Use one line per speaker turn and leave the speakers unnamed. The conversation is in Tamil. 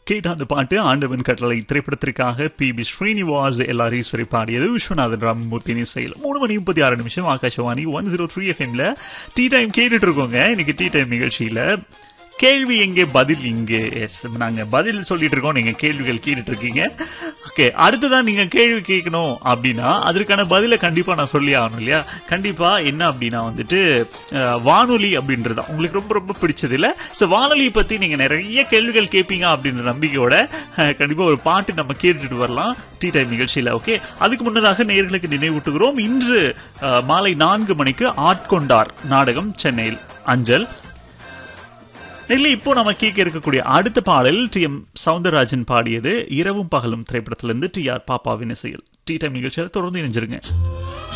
கேட்ட அந்த பாட்டு ஆண்டவன் கட்டளை திரைப்படத்திற்காக P B Srinivas L R Eswari பாடியது விஸ்வநாதன் ராமமூர்த்தி இசையில் மூணு மணி முப்பத்தி ஆறு நிமிஷம் ஆகாஷவாணி ஒன் ஜீரோ த்ரீ எஃப்எம்ல டீ டைம் கேட்டுட்டு இருக்கோங்க இன்னைக்கு டீ டைம் நிகழ்ச்சியில கேள்வி எங்கே பதில் இங்கே எஸ் நாங்க பதில் சொல்லிட்டு இருக்கோம் நீங்க கேள்விகள் கேட்டுட்டு இருக்கீங்க ஓகே அடுத்ததான் நீங்க கேள்வி கேட்கணும் அப்படின்னா அதற்கான பதிலை கண்டிப்பா நான் சொல்லி ஆகணும் இல்லையா கண்டிப்பா என்ன அப்படின்னா வந்துட்டு அஹ், வானொலி அப்படின்றது உங்களுக்கு ரொம்ப ரொம்ப பிடிச்சது இல்ல ஸோ வானொலியை பத்தி நீங்க நிறைய கேள்விகள் கேட்பீங்க அப்படின்ற நம்பிக்கையோட அஹ், கண்டிப்பா ஒரு பாட்டு நம்ம கேட்டுட்டு வரலாம் டீ டைம் நிகழ்ச்சியில ஓகே அதுக்கு முன்னதாக நேர்களுக்கு நினைவூட்டுகிறோம் இன்று அஹ், மாலை நான்கு மணிக்கு ஆட்கொண்டார் நாடகம் சென்னையில் அஞ்சல் இல்லை இப்போ நம்ம கேட்க இருக்கக்கூடிய அடுத்த பாடல் டி எம் சவுந்தரராஜன் பாடியது இரவும் பகலும் திரைப்படத்திலிருந்து டி ஆர் பாப்பாவின் இசையில் டி டைம் நிகழ்ச்சியில் தொடர்ந்து இணைஞ்சிருங்க